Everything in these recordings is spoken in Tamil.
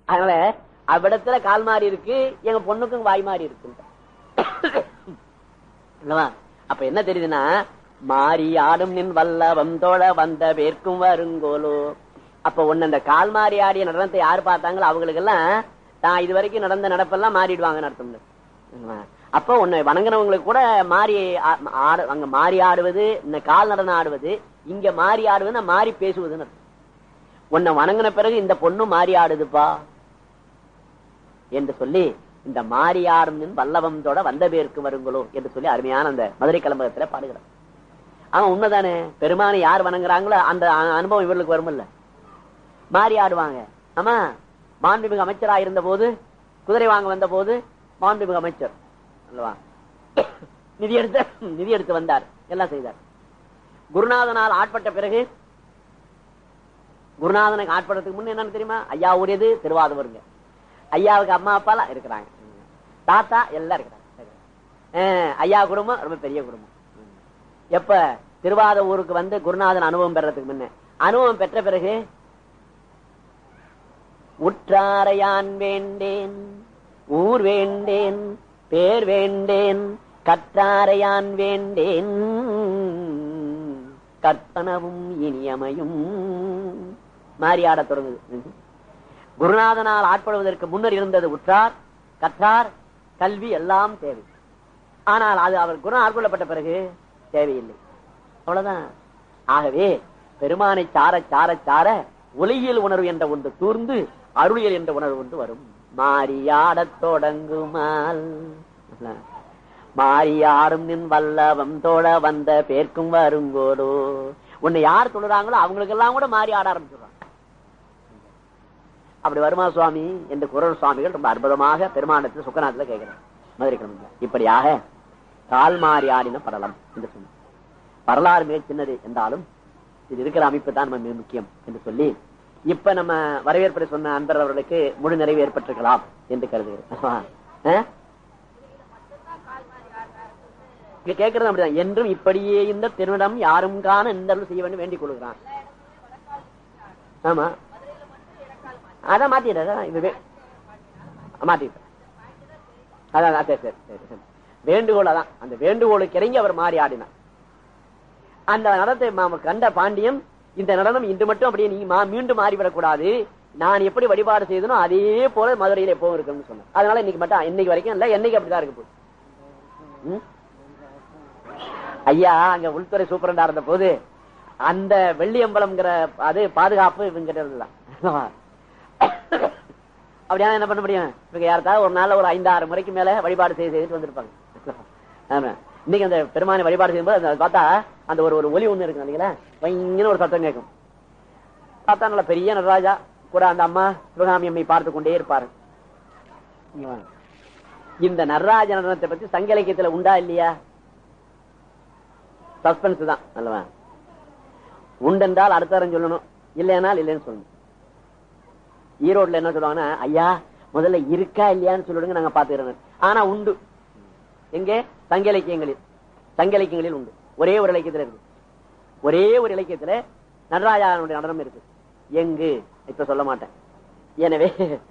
அதனால அவ்விடத்துல கால் மாறி இருக்கு எங்க பொண்ணுக்கும் வாய் மாறி இருக்கு அல்லவா? அப்ப என்ன தெரியுதுன்னா மாறி ஆடும் நின் வல்லவம் தோழ வந்த வேர்க்கும் வருங்கோலோ அப்ப ஒண்ணு அந்த கால் மாறி ஆடிய நடனத்தை யாரு பார்த்தாங்களோ அவங்களுக்கு எல்லாம் தான் இது வரைக்கும் நடந்த நடப்பெல்லாம் மாறிடுவாங்கன்னு அர்த்தம் அல்லவா? அப்ப உன்னை வணங்குறவங்களுக்கு கூட மாறி ஆ- ஆடு- அங்க மாறி ஆடுவது இந்த கால் நடனம் ஆடுவது இங்க மாறி ஆடுவது மாறி பேசுவதுன்னு அர்த்தம். உன்னை வணங்கின பிறகு இந்த பொண்ணு மாறி ஆடுதுப்பா என்று சொல்லி இந்த மாறியாரும் வல்லவந்தோட வந்த பேருக்கு வருங்களோ என்று சொல்லி அருமையான அந்த மதுரை கலம்பகத்துல பாடுகிறார் ஆமா உண்மைதானே பெருமானை யார் வணங்குறாங்களோ அந்த அ- அனுபவம் இவர்களுக்கு வரும்ல மாறி ஆடுவாங்க ஆமா மாண்புமிகு அமைச்சரா இருந்த போது குதிரை வாங்க வந்த போது மாண்புமிகு அமைச்சர் அல்லவா நிதி எடுத்து நிதி எடுத்து வந்தார் எல்லாம் செய்தார் குருநாதனால் ஆட்பட்ட பிறகு குருநாதனுக்கு ஆட்படுறதுக்கு முன்ன என்னன்னு தெரியுமா ஐயா உரியது திருவாதவருங்க ஐயாவுக்கு அம்மா அப்பா எல்லாம் இருக்கிறாங்க தாத்தா எல்லாம் இருக்கிறாங்க அஹ், ஐயா குடும்பம் ரொம்ப பெரிய குடும்பம் எப்ப திருவாத ஊருக்கு வந்து குருநாதன் அனுபவம் பெறறதுக்கு முன்ன அனுபவம் பெற்ற பிறகு உற்றாரையான் வேண்டேன் ஊர் வேண்டேன் பேர் வேண்டேன் கற்றாரையான் வேண்டேன் கற்பனவும் இனியமையும் மாறியாடத் தொடங்குது குருநாதனால் ஆட்படுவதற்கு முன்னர் இருந்தது உற்றார் கற்றார் கல்வி எல்லாம் தேவை ஆனால் அது அவர் குரு ஆட்கொள்ளப்பட்ட பிறகு தேவையில்லை அவ்வளவுதான் ஆகவே பெருமானை சார சார சார ஒளியியல் உணர்வு என்ற ஒன்று தூர்ந்து அருளியல் என்ற உணர்வு ஒன்று வரும் மாறியாடத் தொடங்குமால் மாறியாடும் நின் வல்லவம் தோழ வந்த பேர்க்கும் வருங்கோடோ உன்னை யார் தொழுறாங்களோ அவங்களுக்கெல்லாம் கூட மாறி ஆட ஆரம்பிச்சிடுறாங்க அப்படி வருமா சுவாமி என்று குரல் சுவாமிகள் ரொம்ப அற்புதமாக பெருமானத்தில் சுக்கநாத்தில் கேட்கிறார் மதுரை கிழமை இப்படியாக கால் மாறி ஆடின படலம் என்று சொன்னார் வரலாறு மிக சின்னது என்றாலும் இது இருக்கிற அமைப்பு தான் நம்ம மிக முக்கியம் என்று சொல்லி இப்ப நம்ம வரவேற்பை சொன்ன அன்பர் அவர்களுக்கு முழு நிறைவு ஏற்பட்டிருக்கலாம் என்று கருதுகிறேன் ஆ? இங்க கேட்கறது அப்படிதான் என்றும் இப்படியே இந்த திருவிடம் யாரும் காண இந்த செய்ய வேண்டும் வேண்டிக் கொள்கிறான் ஆமா அதான் மாத்திடுறேன் இது வே- மாத்திட்டேன் அதான் அதான், சரி சரி சரி சரி. வேண்டுகோள் அதான் அந்த வேண்டுகோளுக்கு இறங்கி அவர் மாறி ஆடினார் அந்த நடனத்தை மாம கண்ட பாண்டியன் இந்த நடனம் இன்று மட்டும் அப்படியே நீ மா- மீண்டும் மாறிவிடக்கூடாது நான் எப்படி வழிபாடு செய்தனோ அதே போல மதுரையில எப்பவும் இருக்குன்னு சொன்னேன் அதனால இன்னைக்கு மட்டும் இன்னைக்கு வரைக்கும் இல்ல என்னைக்கு அப்படிதான் இருக்கு போகுது ம்? ஐயா அங்க உள்துறை சூப்பரண்டா இருந்த போது அந்த வெள்ளியம்பலம்ங்கிற அது பாதுகாப்பு இவங்கிட்ட இருந்ததான் அப்படியா என்ன பண்ண முடியும் இவங்க யார்த்தாவது ஒரு நாள்ல ஒரு ஐந்து ஆறு முறைக்கு மேல வழிபாடு செய்து செய்துட்டு வந்திருப்பாங்க ஆமா. இன்னைக்கு அந்த பெருமானை வழிபாடு செய்யும்போது அந்த பார்த்தா அந்த ஒரு ஒரு ஒலி ஒண்ணு இருக்கு இல்லைங்களா பயங்கர ஒரு சத்தம் கேட்கும் பார்த்தா நல்ல பெரிய நடராஜா கூட அந்த அம்மா சிவகாமி அம்மை பார்த்து கொண்டே இருப்பாரு இங்க வாங்க. இந்த நடராஜ நடனத்தை பத்தி சங்க இலக்கியத்துல உண்டா இல்லையா சஸ்பென்ஸ் தான் அல்லவா உண்டென்றால் அடுத்தவரம் சொல்லணும் இல்லைனால் இல்லைன்னு சொல்லணும் ஈரோட்ல என்ன சொல்லுவாங்கன்னா ஐயா முதல்ல இருக்கா இல்லையான்னு சொல்லிடுங்க நாங்க பாத்துக்கிறோம் ஆனா உண்டு எங்கே சங்க இலக்கியங்களில் சங்க இலக்கியங்களில் உண்டு ஒரே ஒரு இலக்கியத்துல இருக்கு ஒரே ஒரு இலக்கியத்துல நடராஜாவுடைய நடனம் இருக்கு எங்கு இப்ப சொல்ல மாட்டேன் எனவே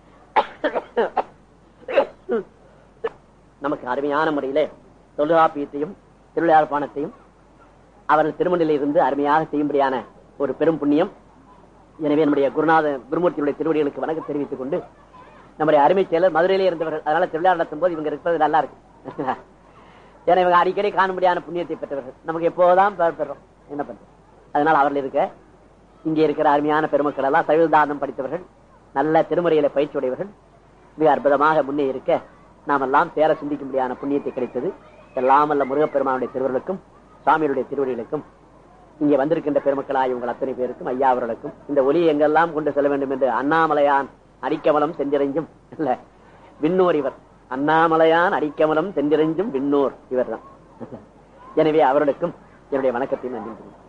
நமக்கு அருமையான முறையில தொல்காப்பியத்தையும் திருவிழாப்பானத்தையும் அவர்கள் திருமணில இருந்து அருமையாக செய்யும்படியான ஒரு பெரும் புண்ணியம் எனவே நம்முடைய குருநாத குருமூர்த்தியுடைய திருவடிகளுக்கு வணக்கம் தெரிவித்துக் கொண்டு நம்முடைய அருமை செயலர் மதுரையிலே இருந்தவர்கள் அதனால திருவிழா நடத்தும் போது இவங்க இருப்பது நல்லா இருக்கு ஏன்னா இவங்க அடிக்கடி காணும்படியான புண்ணியத்தை பெற்றவர்கள் நமக்கு எப்போதான் பெற- பெறோம் என்ன பண்றோம் அதனால அவர்கள் இருக்க இங்கே இருக்கிற அருமையான பெருமக்கள் எல்லாம் சைவதானம் படித்தவர்கள் நல்ல திருமுறையில பயிற்சி உடையவர்கள் மிக அற்புதமாக முன்னே இருக்க நாமெல்லாம் பேர சிந்திக்கும்படியான புண்ணியத்தை கிடைத்தது எல்லாம் அல்ல முருகப்பெருமானுடைய திருவர்களுக்கும் சாமியுடைய திருவடிகளுக்கும் இங்கே வந்திருக்கின்ற பெருமக்களாய் உங்கள் அத்தனை பேருக்கும் ஐயா அவர்களுக்கும் இந்த ஒலியை எங்கெல்லாம் கொண்டு செல்ல வேண்டும் என்று அண்ணாமலையான் அடிக்கமலம் செஞ்சிறைஞ்சும் இல்ல விண்ணோர் இவர் அண்ணாமலையான் அடிக்கமலம் செஞ்சிறைஞ்சும் விண்ணோர் இவர்தான் எனவே அவர்களுக்கும் என்னுடைய வணக்கத்தை நன்றி